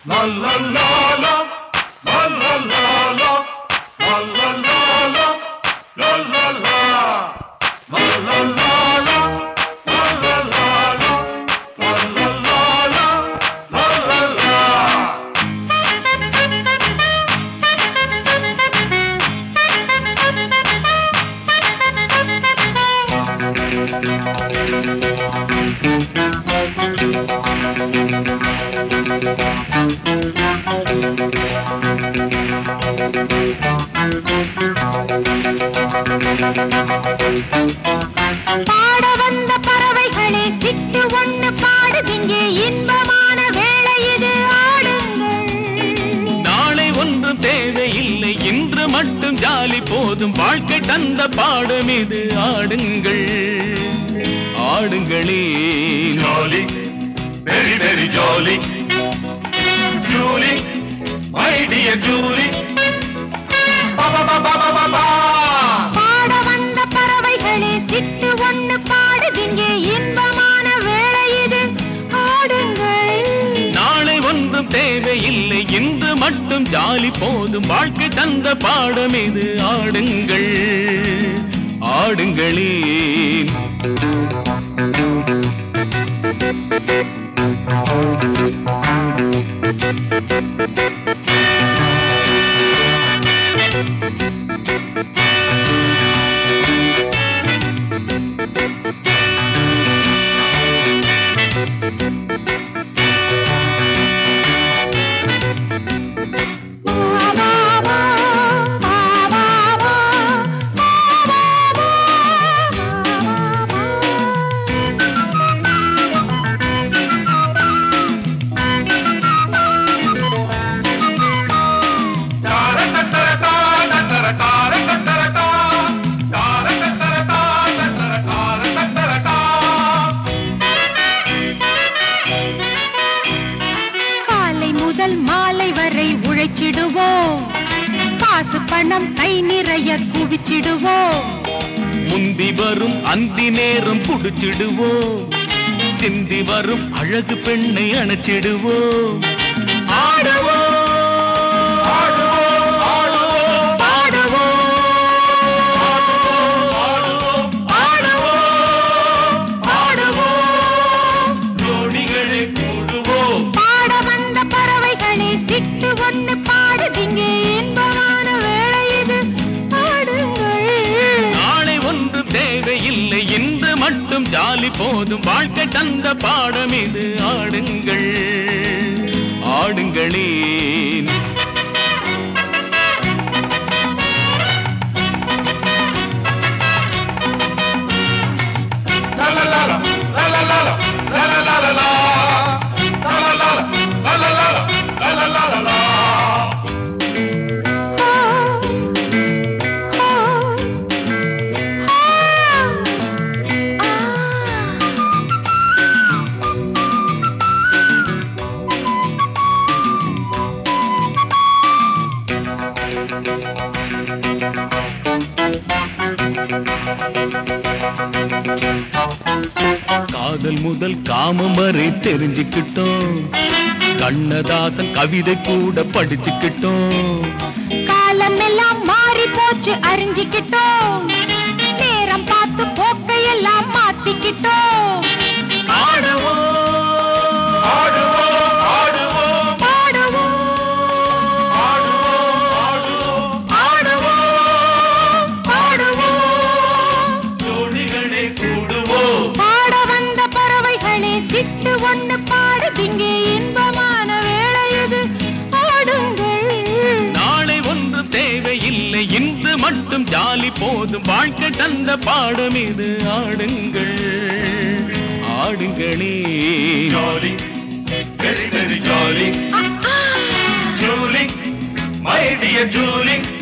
La la la la, la la la la, la la la la, la la la, la la la la, la la la la, la la la la, la la la. பாட வந்த பறவைகளே சிட்டு ஒண்ணு பாடுதிங்க இன்பமான வேளை இது ஆடுங்கள் நாளை ஒன்றும் தேவையில்லை இன்று மட்டும் ஜாலி போதும் வாழ்க்கை தந்த பாடம் இது ஆடுங்கள் ஆடுங்களே Jolly, very very jolly. Julie, my dear Julie. Ba ba ba ba ba ba ba. பாட வந்த பறவைகளே சிட்டு ஒண்ணு பாடுதிங்க இன்பமான வேளை இது ஆடுங்கள் நாளை ஒன்றும் தேவையில்லை இன்று மட்டும் ஜாலி போதும் வாழ்க்கை தந்த பாடம் இது ஆடுங்கள் ஆடுங்களே Tara ta tara ta, ta tara tara ta tara ta. Tara ta tara ta, ta tara tara ta tara ta. காலை முதல் மாலை வரை உழைச்சிடுவோம் காசு பணம் கை நிறைய குவிச்சிடுவோம் முந்தி வரும் அந்தி நேரம் புடிச்சிடுவோம் சிந்தி வரும் அழகு பெண்ணை அணைச்சிடுவோம் ஆடுவோம் ஆடுவோம், ஆடுவோம், ஆடுவோம் ஆடுவோம், ஆடுவோம், ஆடுவோம். ஜோடிகளே கூடுவோம். பாட வந்த பறவைகளே சிட்டு ஒண்ணு பாடுதிங்க இன்பமான வேளை இது ஆடுங்கள் நாளை ஒன்று தேவையில்லை இன்று மட்டும் ஜாலி போதும் வாழ்க்கை தந்த பாடம் இது ஆடுங்கள் ஆடுங்களே La la la la, la la la la, la la la la la. La la la la, la la la la, la la la la la. காதல் முதல் காமம் வரை தெரிஞ்சுக்கிட்டோம் கண்ணதாசன் கவிதை கூட படிச்சுக்கிட்டோம் காலம் எல்லாம் மாறி போச்சு அறிஞ்சுக்கிட்டோம் நேரம் பார்த்து போக்கையெல்லாம் மாத்திக்கிட்டோம் ஆடுவோம் ஆடுவோம், ஆடுவோம், பாடுவோம் ஆடுவோம், ஆடுவோம், பாடுவோம் ஜோடிகளே கூடுவோம். பாட வந்த பறவைகளே சிட்டு ஒண்ணு பாடுதிங்க இன்பமான வேளை இது ஆடுங்கள் நாளை ஒன்று தேவையில்லை இன்று மட்டும் ஜாலி போதும் வாழ்க்கை தந்த பாடம் இது ஆடுங்கள் ஆடுங்களே Jolly, very very jolly. Ah, ah. Julie, my dear Julie.